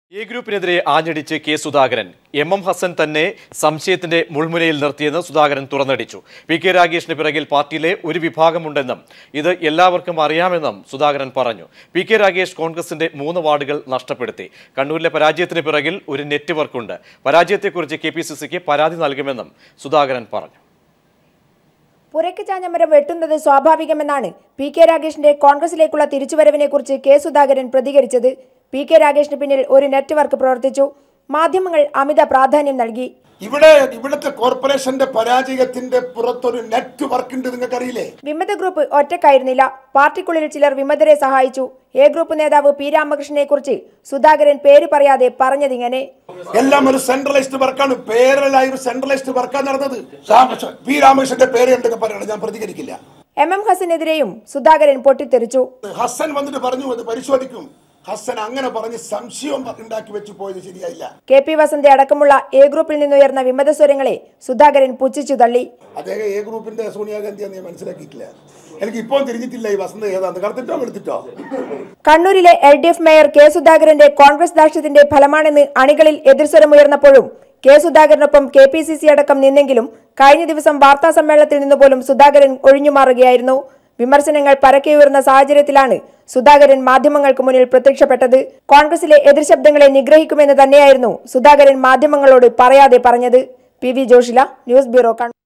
A ഗ്രൂപ്പിനെതിരെ ആഞ്ഞടിച്ച് K Sudhakaran M M Hassan തന്നെ സംശയത്തിന്റെ മുൾമുനയിൽ നിർത്തിയെന്ന് സുധാകരൻ തുറന്നടിച്ചു പി കെ രാഗേഷിന് പിറകിൽ പാർട്ടിയിലെ ഒരു വിഭാഗമുണ്ടെന്നും ഇത് എല്ലാവർക്കും അറിയാമെന്നും സുധാകരൻ പറഞ്ഞു പി കെ രാഗേഷ് കോൺഗ്രസിന്റെ മൂന്ന് വാർഡുകൾ നഷ്ടപ്പെടുത്തി കണ്ണൂരിലെ പരാജയത്തിന് പിറകിൽ ഒരു നെറ്റ്വർക്കുണ്ട് പരാജയത്തെക്കുറിച്ച് കെ പി സി സിക്ക് പരാതി നൽകുമെന്നും സുധാകരൻ പറഞ്ഞു പുരയ്ക്ക് ചാഞ്ഞമരം വെട്ടുന്നത് സ്വാഭാവികമെന്നാണ് പി കെ രാഗേഷിന്റെ കോൺഗ്രസിലേക്കുള്ള തിരിച്ചുവരവിനെക്കുറിച്ച് കെ സുധാകരൻ പ്രതികരിച്ചത് പി കെ രാഗേഷിന് പിന്നിൽ ഒരു നെറ്റ്വർക്ക് പ്രവർത്തിച്ചു മാധ്യമങ്ങൾ അമിത പ്രാധാന്യം നൽകി ഇവിടെ ഇവിടുത്തെ കോർപ്പറേഷന്റെ പരാജയത്തിന്റെ പുറത്തൊരു നെറ്റ്വർക്ക് ഉണ്ട് നിങ്ങൾക്ക് അറിയില്ലേ വിമത ഗ്രൂപ്പ് ഒറ്റക്കായിരുന്നില്ല പാർട്ടിക്കുള്ളിൽ ചിലർ വിമതരെ സഹായിച്ചു എ ഗ്രൂപ്പ് നേതാവ് പി രാമകൃഷ്ണനെ കുറിച്ച് സുധാകരൻ പേര് പറയാതെ പറഞ്ഞതിങ്ങനെ എല്ലാം ഒരു സെൻട്രലൈസ്ഡ് വർക്കാണ് പേരലായ ഒരു സെൻട്രലൈസ്ഡ് വർക്കാണ് നടന്നത് രാമകൃഷ്ണൻ പി രാമകൃഷ്ണന്റെ പേര് എന്തൊക്കെ പറയണം ഞാൻ പ്രതികരിക്കില്ല എം എം ഹസനെതിരെയും സുധാകരൻ പൊട്ടിത്തെറിച്ചു ഹസൻ വന്നിട്ട് പറഞ്ഞു അത് പരിശോധിക്കും ഹസൻ അങ്ങനെ പറഞ്ഞ് സംശയം ഉണ്ടാക്കി വെച്ച് പോയത് ശരിയായില്ല കെ പി വസന്ത അടക്കമുള്ള എ ഗ്രൂപ്പിൽ നിന്നുയർന്ന വിമത സ്വരങ്ങളെ സുധാകരൻ പുച്ഛിച്ചു തള്ളി അദ്ദേഹം എ ഗ്രൂപ്പിന്റെ സോണിയാഗാന്ധിയാന്ന് ഞാൻ മനസ്സിലാക്കിയിട്ടില്ല എനിക്ക് ഇപ്പോൾ തിരിഞ്ഞിട്ടില്ല ഈ വസന്ത ഏതാന്ന് കറുത്തിട്ടോ വെളുത്തിട്ടോ കണ്ണൂരിലെ L D F mayor K സുധാകരന്റെ കോൺഗ്രസ് ദാർഷ്ട്യത്തിന്റെ ഫലമാണെന്ന് അണികളിൽ എതിർസ്വരമുയർന്നപ്പോഴും കെ സുധാകരനൊപ്പം കെ പി സി സി അടക്കം നിന്നെങ്കിലും കഴിഞ്ഞ ദിവസം വാർത്താ സമ്മേളനത്തിൽ നിന്ന് പോലും സുധാകരൻ ഒഴിഞ്ഞുമാറുകയായിരുന്നു വിമർശനങ്ങൾ പരക്കെ ഉയർന്ന സാഹചര്യത്തിലാണ് സുധാകരൻ മാധ്യമങ്ങൾക്ക് മുന്നിൽ പ്രത്യക്ഷപ്പെട്ടത് കോൺഗ്രസിലെ എതിർശബ്ദങ്ങളെ നിഗ്രഹിക്കുമെന്ന് തന്നെയായിരുന്നു സുധാകരൻ മാധ്യമങ്ങളോട് പറയാതെ പറഞ്ഞത് P V Joshila news bureau Kannur